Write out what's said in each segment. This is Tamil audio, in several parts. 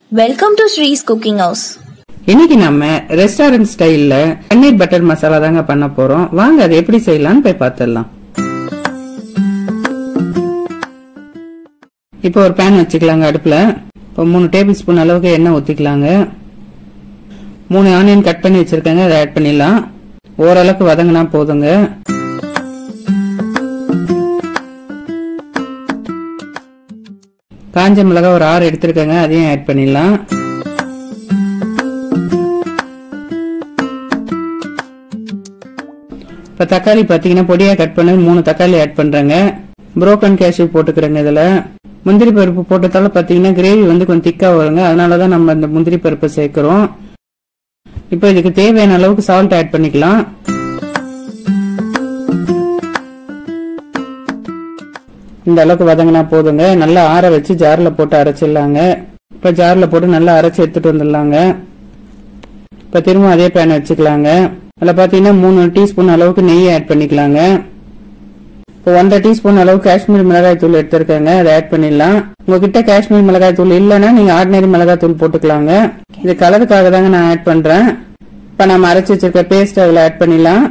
welcome to Sri's cooking house இன்னைக்கு நம்ம ரெஸ்டாரண்ட் ஸ்டைல்ல பன்னீர் பட்டர் மசாலா தாங்க பண்ண போறோம் வாங்க அதை எப்படி செய்யலாம்னு போய் பார்த்துடலாம் இப்போ ஒரு பேன் வச்சுக்கலாங்க அடுப்புல இப்போ மூணு டேபிள் ஸ்பூன் அளவுக்கு எண்ணெய் ஊத்திக்கலாங்க மூணு ஆனியன் கட் பண்ணி வச்சிருக்கேங்க அதை ஆட் பண்ணிடலாம் ஓரளவுக்கு வதங்கினா போதுங்க காஞ்ச மிளகாய் ஒரு ஆறு எடுத்திருக்கேங்க அதையும் ஆட் பண்ணிடலாம் இப்போ தக்காளி பார்த்தீங்கன்னா பொடியாக கட் பண்ணி மூணு தக்காளி ஆட் பண்ணுறேங்க புரோக்கன் கேஷ்யூ போட்டுக்கிறேங்க இதில் முந்திரி பருப்பு போட்டதால பார்த்தீங்கன்னா கிரேவி வந்து கொஞ்சம் திக்காக வருங்க அதனால தான் நம்ம இந்த முந்திரி பருப்பு சேர்க்குறோம் இப்போ இதுக்கு தேவையான அளவுக்கு சால்ட் ஆட் பண்ணிக்கலாம் இந்த அளவுக்கு வதங்கினா போதுங்க நல்லா ஆற வச்சு ஜாரில் போட்டு அரைச்சிடலாங்க இப்போ ஜாரில் போட்டு நல்லா அரைச்சி எடுத்துட்டு வந்துடலாங்க இப்போ திரும்ப அதே பேன் வச்சுக்கலாங்க அதில் பார்த்தீங்கன்னா மூணு டீஸ்பூன் அளவுக்கு நெய் ஆட் பண்ணிக்கலாங்க இப்போ ஒன்றரை டீஸ்பூன் அளவுக்கு காஷ்மீர் மிளகாய் தூள் எடுத்திருக்கேங்க அதை ஆட் பண்ணிடலாம் உங்ககிட்ட காஷ்மீர் மிளகாய் தூள் இல்லைன்னா நீங்கள் ஆர்டினரி மிளகாய் தூள் போட்டுக்கலாங்க இது கலருக்காக தாங்க நான் ஆட் பண்ணுறேன் இப்போ நம்ம அரைச்சி வச்சிருக்க பேஸ்ட் அதில் ஆட் பண்ணிடலாம்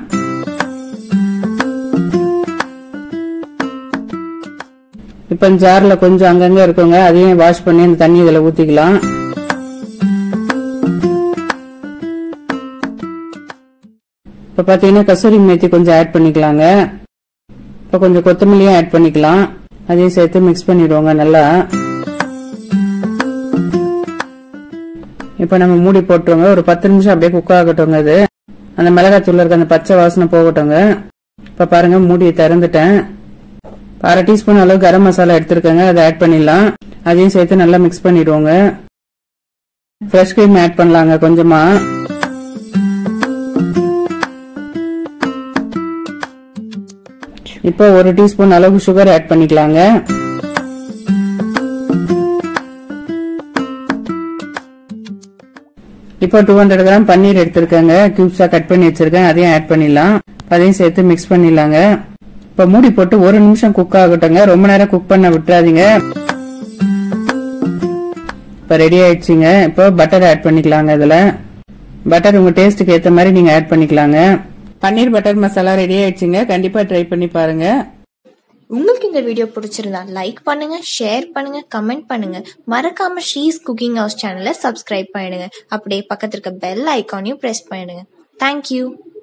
இப்போ ஜாரில் கொஞ்சம் அங்கங்கே இருக்குங்க அதையும் வாஷ் பண்ணி அந்த தண்ணி இதில் ஊற்றிக்கலாம் இப்போ பார்த்தீங்கன்னா கசூரி மேத்தி கொஞ்சம் ஆட் பண்ணிக்கலாங்க இப்போ கொஞ்சம் கொத்தமல்லியும் ஆட் பண்ணிக்கலாம் அதையும் சேர்த்து மிக்ஸ் பண்ணிடுவோங்க நல்லா இப்போ நம்ம மூடி போட்டுருவோங்க ஒரு பத்து நிமிஷம் அப்படியே குக் ஆகட்டுங்க அது அந்த மிளகாத்தூள்ல இருக்க அந்த பச்சை வாசனை போகட்டுங்க இப்போ பாருங்க மூடியை திறந்துட்டேன் அரை டீஸ்பூன் அளவு கரம் மசாலா எடுத்திருக்கேங்க அதை ஆட் பண்ணிடலாம் அதையும் சேர்த்து நல்லா மிக்ஸ் பண்ணிடுவோங்க ஃப்ரெஷ் கிரீம் ஆட் பண்ணலாங்க கொஞ்சமா இப்போ ஒரு டீஸ்பூன் அளவுக்கு சுகர் ஆட் பண்ணிக்கலாங்க இப்போ டூ ஹண்ட்ரட் கிராம் பன்னீர் எடுத்திருக்கேங்க கியூப்ஸா கட் பண்ணி வச்சிருக்கேன் அதையும் ஆட் பண்ணிடலாம் அதையும் சேர்த்து மிக்ஸ் பண்ணிடலாங்க இப்போ மூடி போட்டு ஒரு நிமிஷம் குக் ஆகட்டுங்க ரொம்ப நேரம் குக் பண்ண விட்டுறாதீங்க இப்போ ரெடி ஆயிடுச்சுங்க இப்போ பட்டர் ஆட் பண்ணிக்கலாங்க இதுல பட்டர் உங்க டேஸ்ட்டுக்கு ஏற்ற மாதிரி நீங்க ஆட் பண்ணிக்கலாங்க பன்னீர் பட்டர் மசாலா ரெடி ஆயிடுச்சுங்க கண்டிப்பா ட்ரை பண்ணி பாருங்க உங்களுக்கு இந்த வீடியோ பிடிச்சிருந்தா லைக் பண்ணுங்க ஷேர் பண்ணுங்க கமெண்ட் பண்ணுங்க மறக்காம ஸ்ரீஸ் குக்கிங் ஹவுஸ் சேனலை சப்ஸ்கிரைப் பண்ணிடுங்க அப்படியே பக்கத்துல இருக்க பெல் ஐக்கானையும் பிரஸ் பண்ணிடுங்க தேங்க்யூ